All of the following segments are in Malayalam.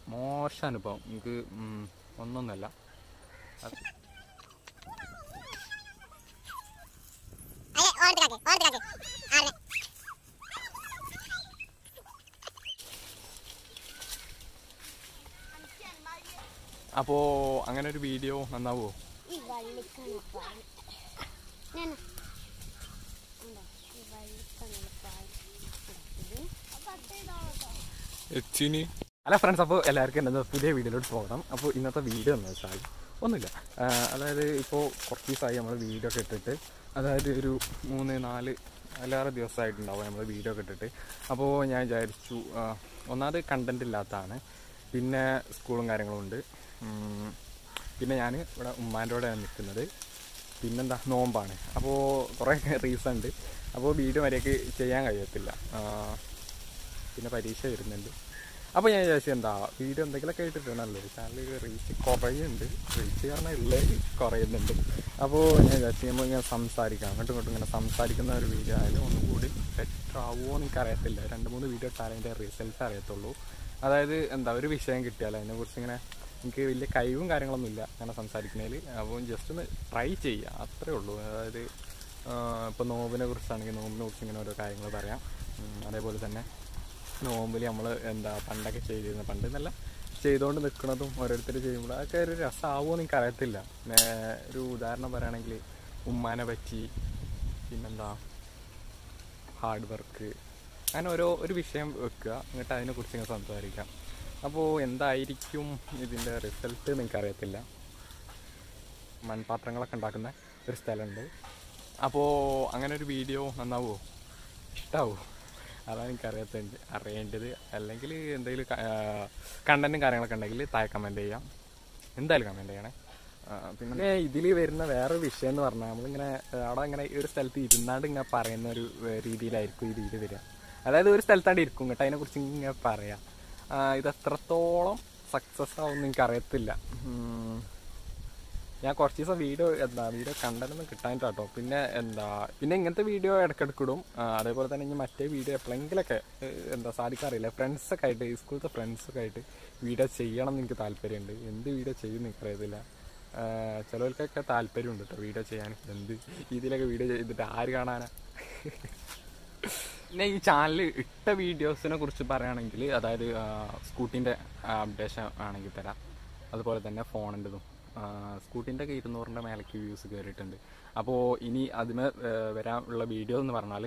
മോശം അനുഭവം എനിക്ക് ഉം, ഒന്നൊന്നല്ല അത് അതെ ഓർത്തിക്കാക്ക് ഓർത്തിക്കാക്ക് ആരെ അപ്പോൾ അങ്ങനെ ഒരു വീഡിയോ നന്നാവോ ഈ വള്ളിക്കാണ് പാല് ഞാൻ ഉണ്ടോ ഈ വള്ളിക്കാണ് പാല് എച്ചിന് അല്ല ഫ്രണ്ട്സ് അപ്പോൾ എല്ലാവർക്കും എന്താ പുതിയ വീഡിയോയിലോട്ട് പോകണം അപ്പോൾ ഇന്നത്തെ വീഡിയോ എന്ന് വെച്ചാൽ ഒന്നുമില്ല ആ, അതായത് ഇപ്പോൾ കുറച്ച് ദിവസമായി നമ്മൾ വീഡിയോ ഒക്കെ ഇട്ടിട്ട് അതായത് ഒരു മൂന്ന് നാല് അല്ലാറ് ദിവസമായിട്ടുണ്ടാവും നമ്മൾ വീഡിയോ ഒക്കെ ഇട്ടിട്ട് അപ്പോൾ ഞാൻ വിചാരിച്ചു ആ, ഒന്നാമത് കണ്ടന്റ് ഇല്ലാത്തതാണ് പിന്നെ സ്കൂളും കാര്യങ്ങളും ഉണ്ട് ഉം, പിന്നെ ഞാൻ ഇവിടെ ഉമ്മാൻ്റെ കൂടെയാണ് നിൽക്കുന്നത് പിന്നെന്താ നോമ്പാണ് അപ്പോൾ കുറേ റീസൺ ഉണ്ട് അപ്പോൾ വീഡിയോ വരെയൊക്കെ ചെയ്യാൻ കഴിയത്തില്ല ആ, പിന്നെ പരീക്ഷ വരുന്നുണ്ട് അപ്പോൾ ഞാൻ വിചാരിച്ചു എന്താ വീഡിയോ എന്തെങ്കിലുമൊക്കെ ഇട്ടിട്ടുണ്ടല്ലോ ചാനൽ റീച്ച് കുറയുന്നുണ്ട് റീച്ച് കാരണം ഉള്ളത് കുറയുന്നുണ്ട് അപ്പോൾ ഞാൻ വിചാരിച്ചു നമ്മൾ ഇങ്ങനെ സംസാരിക്കാം അങ്ങോട്ടും ഇങ്ങോട്ടും ഇങ്ങനെ സംസാരിക്കുന്ന ഒരു വീഡിയോ ആയാലും ഒന്നും കൂടി ബെറ്റർ ആവുമോ എന്ന് എനിക്ക് അറിയത്തില്ല രണ്ട് മൂന്ന് വീഡിയോ ഇട്ടാലേ അതിൻ്റെ റിസൾട്ട് അറിയത്തുള്ളൂ അതായത് എന്താ ഒരു വിഷയം കിട്ടിയാൽ അതിനെക്കുറിച്ച് ഇങ്ങനെ എനിക്ക് വലിയ കഴിവും കാര്യങ്ങളൊന്നുമില്ല അങ്ങനെ സംസാരിക്കുന്നതിൽ അപ്പോൾ ജസ്റ്റ് ഒന്ന് ട്രൈ ചെയ്യുക അത്രേ ഉള്ളൂ അതായത് ഇപ്പോൾ നോമ്പിനെ കുറിച്ചാണെങ്കിൽ നോമ്പിനെ കുറിച്ച് ഇങ്ങനെ ഓരോ കാര്യങ്ങൾ പറയാം ഉം, അതേപോലെ തന്നെ നോമ്പിൽ നമ്മൾ എന്താ പണ്ടൊക്കെ ചെയ്തിരുന്നത് പണ്ട് എന്നല്ല ചെയ്തുകൊണ്ട് നിൽക്കുന്നതും ഓരോരുത്തർ ചെയ്യുമ്പോൾ അതൊക്കെ ഒരു രസമാവുമോ എന്ന് എനിക്ക് അറിയത്തില്ല പിന്നെ ഒരു ഉദാഹരണം പറയുകയാണെങ്കിൽ ഉമ്മാനെ പറ്റി പിന്നെന്താ ഹാർഡ് വർക്ക് അങ്ങനെ ഓരോ ഒരു വിഷയം വെക്കുക എന്നിട്ട് അതിനെക്കുറിച്ച് ഇങ്ങനെ സംസാരിക്കാം അപ്പോൾ എന്തായിരിക്കും ഇതിൻ്റെ റിസൾട്ട് എന്ന് എനിക്കറിയത്തില്ല മൺപാത്രങ്ങളൊക്കെ ഉണ്ടാക്കുന്ന ഒരു സ്ഥലമുണ്ട് അപ്പോൾ അങ്ങനെ ഒരു വീഡിയോ നന്നാവുമോ ഇഷ്ടാവോ അതാണ് എനിക്ക് അറിയാത്ത അറിയേണ്ടത് അല്ലെങ്കിൽ എന്തെങ്കിലും കണ്ടന്റും കാര്യങ്ങളൊക്കെ ഉണ്ടെങ്കിൽ താഴെ കമൻറ്റ് ചെയ്യാം എന്തായാലും കമൻറ്റ് ചെയ്യണേ ആ, പിന്നെ ഇതിൽ വരുന്ന വേറെ വിഷയം എന്ന് പറഞ്ഞാൽ നമ്മളിങ്ങനെ ആ, അവിടെ ഇങ്ങനെ ഈ ഒരു സ്ഥലത്ത് ഇരുന്നാണ്ട് ഇങ്ങനെ പറയുന്ന ഒരു ഏ, രീതിയിലായിരിക്കും ഈ രീതി വരിക അതായത് ഒരു സ്ഥലത്താണ്ട് ഇരിക്കും കേട്ടോ അതിനെക്കുറിച്ച് ഇങ്ങനെ പറയാം ആ, ഇത് എത്രത്തോളം സക്സസ് ആവുമെന്ന് എനിക്ക് അറിയത്തില്ല ഉം. ഞാൻ കുറച്ച് ദിവസം വീഡിയോ എന്താ വീഡിയോ കണ്ടനൊന്നും കിട്ടാനിട്ടോ പിന്നെ എന്താ പിന്നെ ഇങ്ങനത്തെ വീഡിയോ ഇടയ്ക്കിടയ്ക്ക് ഇടും ആ, അതേപോലെ തന്നെ ഇനി മറ്റേ വീഡിയോ എപ്പോഴെങ്കിലൊക്കെ ഏഹ്, എന്താ സാധിക്കാറില്ല ഫ്രണ്ട്സൊക്കെ ആയിട്ട് ഈ സ്കൂളത്തെ ഫ്രണ്ട്സൊക്കെ ആയിട്ട് വീഡിയോ ചെയ്യണം എന്ന് എനിക്ക് താല്പര്യമുണ്ട് എന്ത് വീഡിയോ ചെയ്യും എനിക്കറിയത്തില്ല ആ, ചിലവർക്കൊക്കെ താല്പര്യമുണ്ട് കേട്ടോ വീഡിയോ ചെയ്യാൻ എന്ത് രീതിയിലൊക്കെ വീഡിയോ ചെയ്തിട്ട് ആര് കാണാനാ പിന്നെ ഈ ചാനൽ ഇട്ട വീഡിയോസിനെ കുറിച്ച് പറയുകയാണെങ്കിൽ അതായത് സ്കൂട്ടിൻ്റെ അപ്ഡേഷൻ ആണെങ്കിൽ തരാം അതുപോലെ തന്നെ ഫോണിൻ്റെതും സ്കൂട്ടിൻ്റെ ഒക്കെ ഇരുന്നൂറിൻ്റെ മേലേക്ക് വ്യൂസ് കയറിയിട്ടുണ്ട് അപ്പോൾ ഇനി അതിന് വരാനുള്ള വീഡിയോ എന്ന് പറഞ്ഞാൽ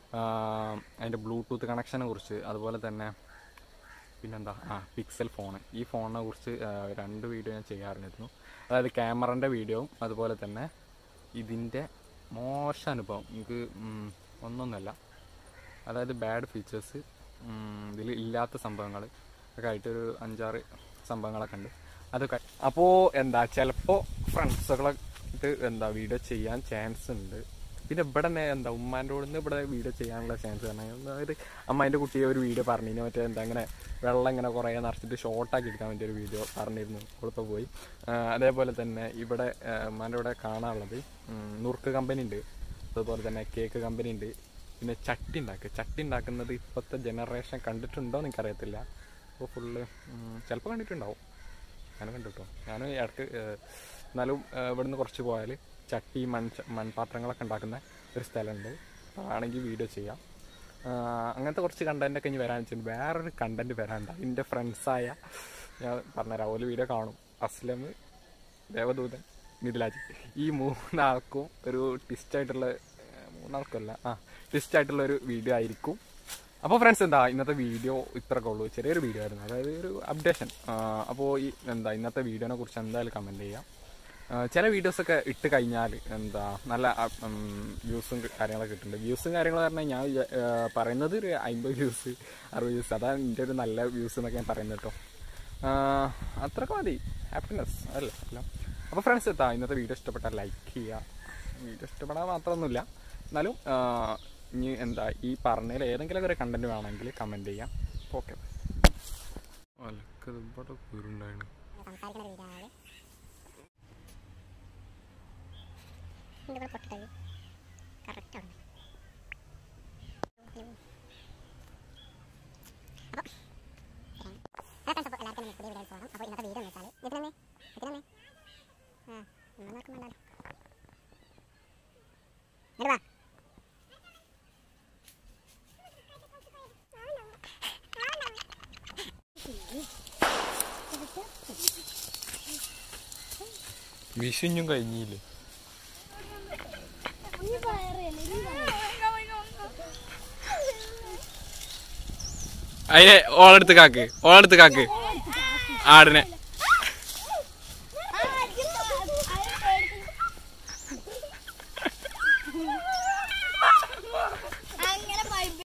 അതിൻ്റെ ബ്ലൂടൂത്ത് കണക്ഷനെ കുറിച്ച് അതുപോലെ തന്നെ പിന്നെന്താ ആ പിക്സൽ ഫോൺ ഈ ഫോണിനെ കുറിച്ച് ആ, രണ്ട് വീഡിയോ ഞാൻ ചെയ്യാറുണ്ടായിരുന്നു അതായത് ക്യാമറൻ്റെ വീഡിയോയും അതുപോലെ തന്നെ ഇതിൻ്റെ മോശം അനുഭവം എനിക്ക് ഉം, ഒന്നൊന്നല്ല അതായത് ബാഡ് ഫീച്ചേഴ്സ് ഇതിൽ ഇല്ലാത്ത സംഭവങ്ങൾ ഒക്കെ ആയിട്ട് ഒരു അഞ്ചാറ് സംഭവങ്ങളൊക്കെ ഉണ്ട് അതൊക്കെ അപ്പോൾ എന്താ ചിലപ്പോൾ ഫ്രണ്ട്സുകളായിട്ട് എന്താ വീഡിയോ ചെയ്യാൻ ചാൻസ് ഉണ്ട് പിന്നെ ഇവിടെ തന്നെ എന്താ ഉമ്മാൻ്റെ കൂടെ നിന്ന് ഇവിടെ വീഡിയോ ചെയ്യാനുള്ള ചാൻസ് തന്നെ അതായത് അമ്മേൻ്റെ കുട്ടിയെ ഒരു വീഡിയോ പറഞ്ഞിരുന്നു മറ്റേ എന്താ ഇങ്ങനെ വെള്ളം ഇങ്ങനെ കുറേ നിറച്ചിട്ട് ഷോർട്ടാക്കി എടുക്കാൻ വേണ്ടി ഒരു വീഡിയോ പറഞ്ഞിരുന്നു കൊടുപ്പോൾ പോയി ആ, അതേപോലെ തന്നെ ഇവിടെ ആ, ഉമ്മാൻ്റെ കൂടെ കാണാനുള്ളത് ഉം, നുറുക്ക് കമ്പനി ഉണ്ട് അതുപോലെ തന്നെ കേക്ക് കമ്പനി ഉണ്ട് പിന്നെ ചട്ടി ഉണ്ടാക്കുക ചട്ടി ഉണ്ടാക്കുന്നത് ഇപ്പോഴത്തെ ജനറേഷൻ കണ്ടിട്ടുണ്ടോ എന്ന് എനിക്കറിയത്തില്ല അപ്പോൾ ഫുള്ള് ചിലപ്പോൾ കണ്ടിട്ടുണ്ടാവും ഞാൻ കണ്ടിട്ടോ ഞാൻ ഇടയ്ക്ക് ഏഹ്, എന്നാലും ഏഹ്, ഇവിടുന്ന് കുറച്ച് പോയാൽ ചട്ടി മൺ മൺപാത്രങ്ങളൊക്കെ ഉണ്ടാക്കുന്ന ഒരു സ്ഥലമുണ്ട് അപ്പോൾ ആണെങ്കിൽ വീഡിയോ ചെയ്യാം ആഹ്, അങ്ങനത്തെ കുറച്ച് കണ്ടൻറ്റൊക്കെ ഇനി വരാൻ വെച്ചിട്ടുണ്ട് വേറൊരു കണ്ടൻറ്റ് വരാനുണ്ട് എൻ്റെ ഫ്രണ്ട്സായ ഞാൻ പറഞ്ഞുതരാം ഒരു വീഡിയോ കാണും അസ്ലം ദേവദൂതൻ മിഥിലാജ് ഈ മൂന്നാൾക്കും ഒരു ട്വിസ്റ്റായിട്ടുള്ള മൂന്നാൾക്കല്ല ആ ട്വിസ്റ്റായിട്ടുള്ള ഒരു വീഡിയോ ആയിരിക്കും അപ്പോൾ ഫ്രണ്ട്സ് എന്താ ഇന്നത്തെ വീഡിയോ ഇത്രയൊക്കെ ഉള്ളൂ ചെറിയൊരു വീഡിയോ ആയിരുന്നു അതായത് ഒരു അപ്ഡേഷൻ അപ്പോൾ ഈ എന്താ ഇന്നത്തെ വീഡിയോനെ കുറിച്ച് എന്തായാലും കമൻറ്റ് ചെയ്യാം ആ, ചില വീഡിയോസൊക്കെ ഇട്ട് കഴിഞ്ഞാൽ എന്താ നല്ല വ്യൂസും കാര്യങ്ങളൊക്കെ കിട്ടുന്നുണ്ട് വ്യൂസും കാര്യങ്ങൾ പറഞ്ഞാൽ ഞാൻ വിചാ- ആ, പറയുന്നത് ഒരു അമ്പത് വ്യൂസ് അറുപത് വ്യൂസ് അതാണ് എൻ്റെ ഒരു നല്ല വ്യൂസ് എന്നൊക്കെ ഞാൻ പറയുന്നത് കേട്ടോ ആ, അത്രയൊക്കെ മതി ഹാപ്പിനെസ് അല്ലേ അല്ല അപ്പോൾ ഫ്രണ്ട്സ് എത്താം ഇന്നത്തെ വീഡിയോ ഇഷ്ടപ്പെട്ടാൽ ലൈക്ക് ചെയ്യുക വീഡിയോ ഇഷ്ടപ്പെടാൻ മാത്രമൊന്നുമില്ല എന്നാലും ആ, ഇനി എന്താ ഈ പറഞ്ഞതിൽ ഏതെങ്കിലും ഒരു കണ്ടന്റ് വേണമെങ്കിൽ കമൻറ്റ് ചെയ്യാം ഓക്കെ ഇവിടെ കുരുണ്ടായിരുന്നു സംസാരിക്കുന്ന ഒരു വീഡിയോ ആണ് ഇതിവിടെ പൊട്ടത് കറക്റ്റ് ആണ് അപ്പോൾ എല്ലാവർക്കും പുതിയ വീഡിയോ വിഷുഞ്ഞും കഴിഞ്ഞില്ലേ നീ പറയല്ലേ നീ അയ്യേ ഓളെടുത്ത് കാക്ക് ഓളെടുത്ത് കാക്ക് ആടിനെ